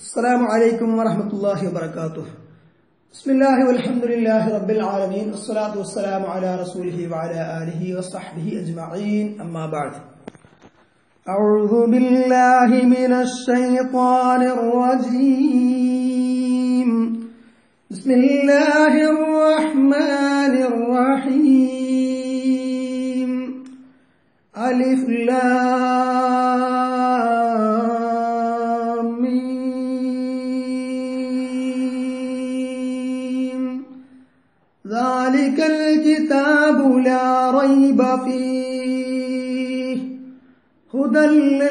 السلام عليكم ورحمة الله وبركاته بسم الله والحمد لله رب العالمين والصلاة والسلام على رسوله وعلى آله وصحبه أجمعين أما بعد أعوذ بالله من الشيطان الرجيم بسم الله الرحمن الرحيم ألف لام ميم ذلك الكتاب لا ريب فيه هدى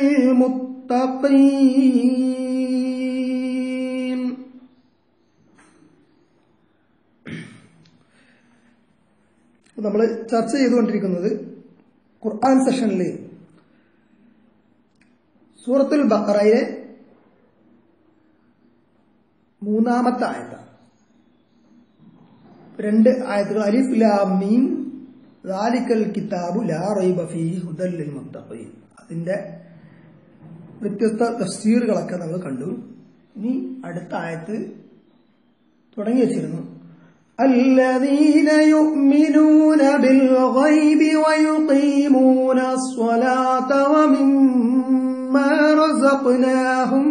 للمتقين നമ്മൾ ചർച്ച ചെയ്തുകൊണ്ടിരിക്കുന്നത് ഖുർആൻ സെഷനിൽ സൂറത്തുൽ ബക്കറയിലെ മൂന്നാമത്തെ ആയത്താണ് രണ്ട് ആയത്തുകൾ അലിഫ് ലാം മീം ദാലിക്കൽ കിതാബു ലാ റൈബ ഫീഹി ഹുദൽ ലിൽ മുത്തഖീൻ അതിന്റെ വ്യത്യസ്ത തഫ്സീറുകളൊക്കെ നമ്മൾ കണ്ടു ഇനി അടുത്ത ആയത്ത് തുടങ്ങി വെച്ചിരുന്നു الذين يؤمنون بالغيب ويقيمون الصلاة ومما رزقناهم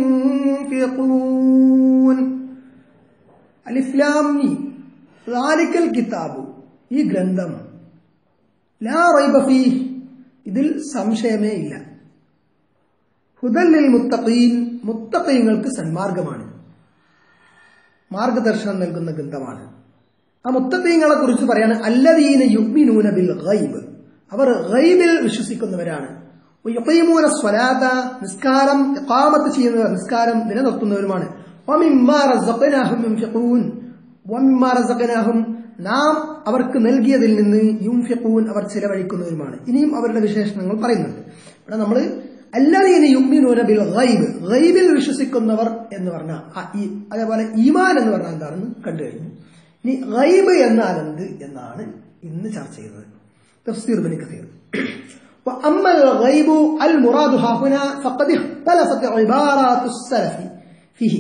ينفقون അലിഫ്ലാമി റാലിക്കൽ കിതാബു ഈ ഗ്രന്ഥം ലാ റൈബഫി ഇതിൽ സംശയമേ ഇല്ല ഹുദല്ലിൽ മുത്തഖീൻ മുത്തഖീങ്ങൾക്ക് സന്മാർഗമാണ് മാർഗദർശനം നൽകുന്ന ഗ്രന്ഥമാണ് ആ മുത്തഖീങ്ങളെ കുറിച്ച് പറയാണ് അല്ലദീന യുഗ്മിനൂന ബിൽ ഗൈബ് അവർ ഗൈബിൽ വിശ്വസിക്കുന്നവരാണ് യുഖീമൂന സ്വലാത്ത നിസ്കാരം ഇഖാമത്ത് ചെയ്യുന്നവർ നിസ്കാരം നിലനിർത്തുന്നവരുമാണ് വമിമ്മാ റസഖനാഹും യുൻഫിഖൂൻ വമിമ്മാ റസഖനാഹും നാം അവർക്ക് നൽകിയതിൽ നിന്ന് യുംഫിഖൂൻ അവർ ചിലവഴിക്കുന്നവരുമാണ് ഇനിയും അവരുടെ വിശേഷണങ്ങൾ പറയുന്നുണ്ട് ഇവിടെ നമ്മൾ അല്ലാതെ യുഗ്മിനൂന ബിൽ ഗൈബ് ഗൈബിൽ വിശ്വസിക്കുന്നവർ എന്ന് പറഞ്ഞാൽ അതേപോലെ ഈമാൻ എന്ന് പറഞ്ഞാൽ എന്താണെന്ന് കണ്ടു കഴിഞ്ഞു ഇനി ഗൈബ് എന്നാൽ എന്ത് എന്നാണ് ഇന്ന് ചർച്ച ചെയ്തത് തഫ്സീർ ബിൻ കസീർ وأما الغيب المراد ها هنا فقد اختلفت عبارات السلف فيه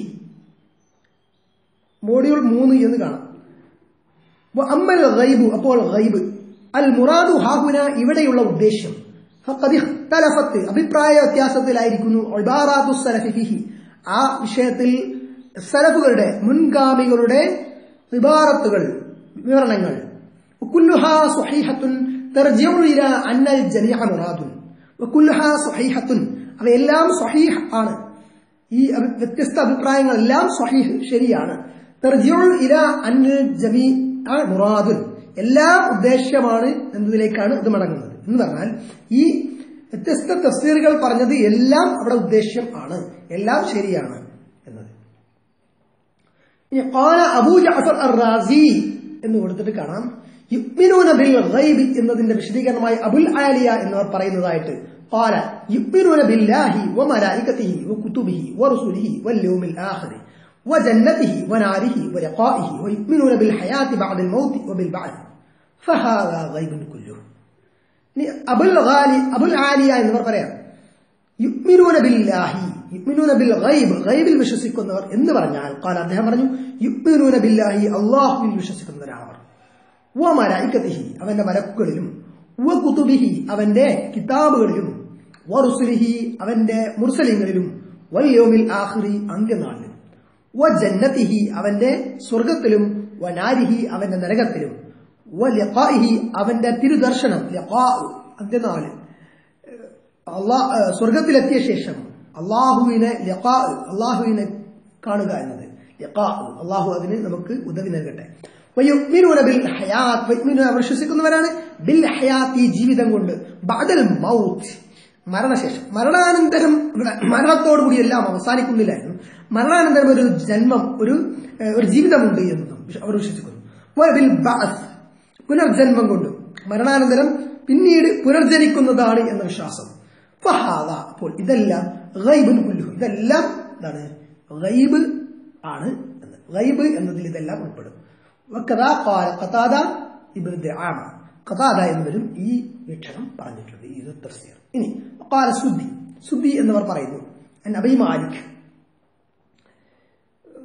മോഡ്യൂൾ മൂന്ന് എന്ന് കാണാം അമ്മൽ ഗൈബു അപ്പോൾ ഗൈബ് അൽ മുറാദു ഹാഹുന ഇവിടെയുള്ള ഉദ്ദേശ്യം തലഫത്ത് അഭിപ്രായ വ്യത്യാസത്തിലായിരിക്കുന്നു ഒബാറാത്തു സലഫിഹി ആ വിഷയത്തിൽ സലഫുകളുടെ മുൻഗാമികളുടെ വിഭാറത്തുകൾ വിവരണങ്ങൾ കുല്ലുഹാ സുഹൈഹത്തുൻ തർജിഉ ഇലാ അന്നൽ ജമീഅ മുറാദുൻ വകുല്ലുഹാ സുഹൈഹത്തുൻ അവയെല്ലാം സ്വഹീഹ് ആണ് ഈ വ്യത്യസ്ത അഭിപ്രായങ്ങളെല്ലാം സ്വഹീഹ് ശരിയാണ് തർജിഉ ഇലാ അന്നൽ ജമീഅ മുറാദുൻ എല്ലാം ഉദ്ദേശ്യമാണ് എന്നതിലേക്കാണ് ഇത് മടങ്ങുന്നത് എന്ന് പറഞ്ഞാൽ ഈ വ്യത്യസ്ത തസ്തീറുകൾ പറഞ്ഞത് എല്ലാം അവിടെ ഉദ്ദേശ്യം ആണ് എല്ലാം ശരിയാണ് എന്നത് അബൂ ജഅഫർ അറാസി എന്ന് കൊടുത്തിട്ട് കാണാം യുക്മിനൂന ബിൽ ഗൈബ് എന്നതിന്റെ വിശദീകരണമായി അബുൽ ആലിയ എന്നിവർ പറയുന്നതായിട്ട് قال يؤمنون بالله وملائكته وكتبه ورسله واليوم الآخر وجنته وناره ولقائه ويؤمنون بالحياة بعد الموت وبالبعث فهذا غيب كله അബുൽ ഗാലി അബുൽ ആലിയ എന്നിവർ പറയാം യുഗ്മിനൂന ബില്ലാഹി യുഗ്മിനൂന ബിൽ ഗൈബ് ഗൈബിൽ വിശ്വസിക്കുന്നവർ എന്ന് പറഞ്ഞാൽ കാല അദ്ദേഹം പറഞ്ഞു യുഗ്മിനൂന ബില്ലാഹി അള്ളാഹുവിൽ വിശ്വസിക്കുന്നവരാണ് അവർ വ മലായിക്കത്തിഹി അവന്റെ മലക്കുകളിലും വ കുതുബിഹി അവന്റെ കിതാബുകളിലും വ റുസുലിഹി അവന്റെ മുർസലിങ്ങളിലും വൽ യോമിൽ ആഖിറി അന്ത്യനാളിലും വ ജന്നത്തിഹി അവന്റെ സ്വർഗത്തിലും വ നാരിഹി അവന്റെ നരകത്തിലും ലഖാഇഹി അവന്റെ തിരുദർശനം ലഖാ അന്ത്യനാള് അള്ളാഹ് സ്വർഗത്തിലെത്തിയ ശേഷം അള്ളാഹുവിനെ ലഖാ അള്ളാഹുവിനെ കാണുക എന്നത് ലഖാ അള്ളാഹു അതിന് നമുക്ക് ഉദവി നൽകട്ടെ ബിൽ ഹയാത്ത് അവർ വിശ്വസിക്കുന്നവരാണ് ബിൽ ഹയാത്ത് ഈ ജീവിതം കൊണ്ട് ബദൽ മൗത്ത് മരണശേഷം മരണാനന്തരം മരണത്തോടുകൂടി എല്ലാം അവസാനിക്കുന്നില്ലായിരുന്നു മരണാനന്തരം ഒരു ജന്മം ഒരു ഒരു ജീവിതമുണ്ട് എന്നതും അവർ വിശ്വസിക്കുന്നു ബിൽ ബഅസ് പുനർജന്മം കൊണ്ട് മരണാനന്തരം പിന്നീട് പുനർജനിക്കുന്നതാണ് എന്ന വിശ്വാസം ഫഹാദ അപ്പോൾ ഇതെല്ലാം ഗൈബുൻ കുല്ലു ഇതെല്ലാം എന്താണ് ഗൈബ് ആണ് എന്ന് ഗൈബ് എന്നതിൽ ഇതെല്ലാം ഉൾപ്പെടും ഖതാദ ഇബ്നു ദുആമ ഖതാദ എന്നിവരും ഈ വീക്ഷണം പറഞ്ഞിട്ടുണ്ട് ഈ തഫ്സീർ ഇനി ഖാല സുദ്ദി സുദ്ദി എന്നിവർ പറയുന്നു അൻ അബി മാലിക്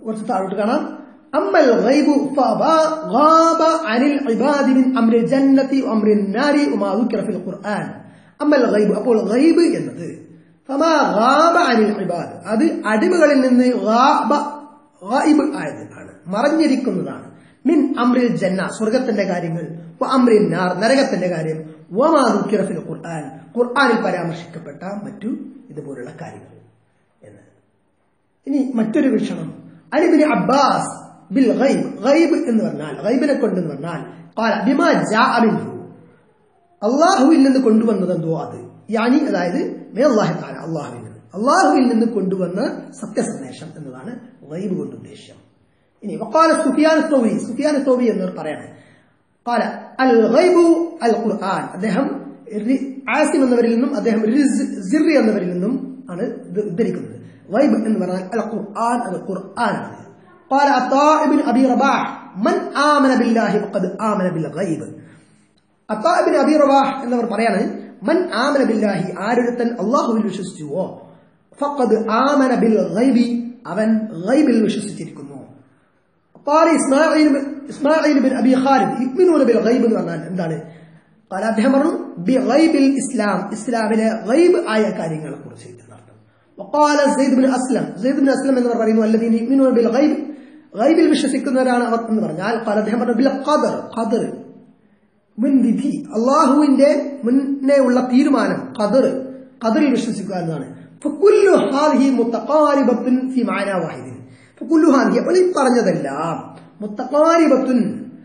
കുറച്ച് താഴോട്ട് കാണാം അമ്മൽ ഗൈബു ഫബാ ഗാബ അനിൽ ഇബാദി മിൻ അംരിൽ ജന്നതി വഅംരിൻ നാരി വമാ ദുക്കിറ ഫിൽ ഖുർആൻ അമ്മൽ ഗൈബ് അപ്പോൾ ഗൈബ് എന്നത് ഫമാ ഗാബ അനിൽ ഇബാദ് അത് അടിമകളിൽ നിന്ന് ഗാബ ഗായിബ് ആയത് ആണ് മറഞ്ഞിരിക്കുന്നതാണ് മിൻ അമ്രിൽ ജന്ന സ്വർഗത്തിന്റെ കാര്യങ്ങൾ വ അമ്രിൻ നാർ നരകത്തിന്റെ കാര്യം വമാ ദുക്കിറ ഫിൽ ഖുർആൻ ഖുർആനിൽ പരാമർശിക്കപ്പെട്ട മറ്റു ഇതുപോലുള്ള കാര്യങ്ങൾ എന്ന് ഇനി മറ്റൊരു വീക്ഷണം അലിബിന് അബ്ബാസ് ബിൽ ഗൈബ് ഗൈബ് എന്ന് പറഞ്ഞാൽ ഗൈബിനെ കൊണ്ടെന്ന് പറഞ്ഞാൽ قال بما جاء منه അള്ളാഹുവിൽ നിന്ന് കൊണ്ടുവന്നത് എന്തോ അത് യാനി അതായത് മേ അള്ളാഹു താല അള്ളാഹുവിൽ നിന്ന് അള്ളാഹുവിൽ നിന്ന് കൊണ്ടുവന്ന സത്യസന്ദേശം എന്നതാണ് ഗൈബ് കൊണ്ട് ഉദ്ദേശം ഇനി വക്കാല സുഫിയാൻ സൗവി സുഫിയാൻ സൗവി എന്നവർ പറയാണ് قال الغيب القرآن അദ്ദേഹം റി- ആസിം എന്നവരിൽ നിന്നും അദ്ദേഹം റിസ്- സിറി എന്നവരിൽ നിന്നും ആണ് ഇത് ഉദ്ധരിക്കുന്നത് ഗൈബ് എന്ന് പറഞ്ഞാൽ അൽ ഖുർആൻ അത് ഖുർആനാണ് قال عطاء بن ابي رباح من آمن بالله فقد آمن بالغيب അത്താബിൻ അബി റവാഹ് എന്നവർ പറയാണ് മൻ ആമന ബില്ലാഹി ആരൊരുത്തൻ അള്ളാഹുവിൽ വിശ്വസിച്ചുവോ ഫഖദ് ആമന ബിൽ ഗൈബി അവൻ ഗൈബിൽ വിശ്വസിച്ചിരിക്കുന്നു قال ഇസ്മായിൽ ബിൻ- ഇസ്മായിൽ ബിൻ അബി ഖാലിദ് യുഅ്മിനൂന ബിൽ ഗൈബ് എന്ന് പറഞ്ഞാൽ എന്താണ് قال അദ്ദേഹം പറഞ്ഞു ബി ഗൈബിൽ ഇസ്ലാം ഇസ്ലാമിലെ ഗൈബ് ആയ കാര്യങ്ങളെ കുറിച്ച് എന്നർത്ഥം وقال زيد بن اسلم زيد بن اسلم എന്നവർ പറയുന്നു الذين يؤمنون بالغيب ഗൈബിൽ വിശ്വസിക്കുന്നവരാണ് അവർ എന്ന് പറഞ്ഞാൽ قال അദ്ദേഹം പറഞ്ഞു ബിൽ ഖദർ ഖദർ മുൻവിധി അള്ളാഹുവിന്റെ മുന്നേ ഉള്ള തീരുമാനം ഖദർ ഖദറിൽ വിശ്വസിക്കുക എന്നതാണ് فكل هذه متقاربة في معنى واحد فكل هذه അപ്പോൾ ഈ പറഞ്ഞതെല്ലാം മുത്തഖാരിബത്തുൻ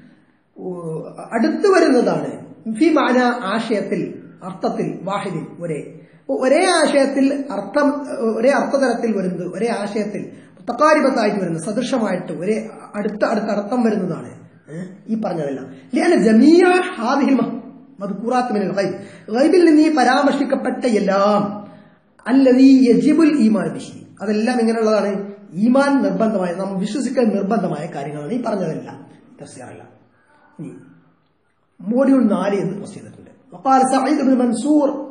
അടുത്തു വരുന്നതാണ് ഫി മാന ആശയത്തിൽ അർത്ഥത്തിൽ വാഹിദിൻ ഒരേ അപ്പൊ ഒരേ ആശയത്തിൽ അർത്ഥം ഒരേ അർത്ഥതലത്തിൽ വരുന്നത് ഒരേ ആശയത്തിൽ മുത്തക്കാരിബത്തായിട്ട് വരുന്നത് സദൃശമായിട്ട് ഒരേ അടുത്ത അടുത്ത അർത്ഥം വരുന്നതാണ് ഏഹ്? ഈ പറഞ്ഞതെല്ലാം ലിഅന ജമീഅ ഹാദിഹിൽ മ- മദ്കൂറാത്ത് മിനൽ ഗൈബ് ഗൈബിൽ നിന്ന് ഈ പരാമർശിക്കപ്പെട്ട എല്ലാം അല്ലതീ യജിബുൽ ഈമാൻ ബിഹി അതെല്ലാം എങ്ങനെയുള്ളതാണ് ഈമാൻ നിർബന്ധമായ നാം വിശ്വസിക്കാൻ നിർബന്ധമായ കാര്യങ്ങളാണ് ഈ പറഞ്ഞതെല്ലാം തഫ്സീറല്ല ഇനി മോഡ്യൂൾ നാല് എന്ന് പോസ്റ്റ് ചെയ്തിട്ടുണ്ട് وقال سعيد بن منصور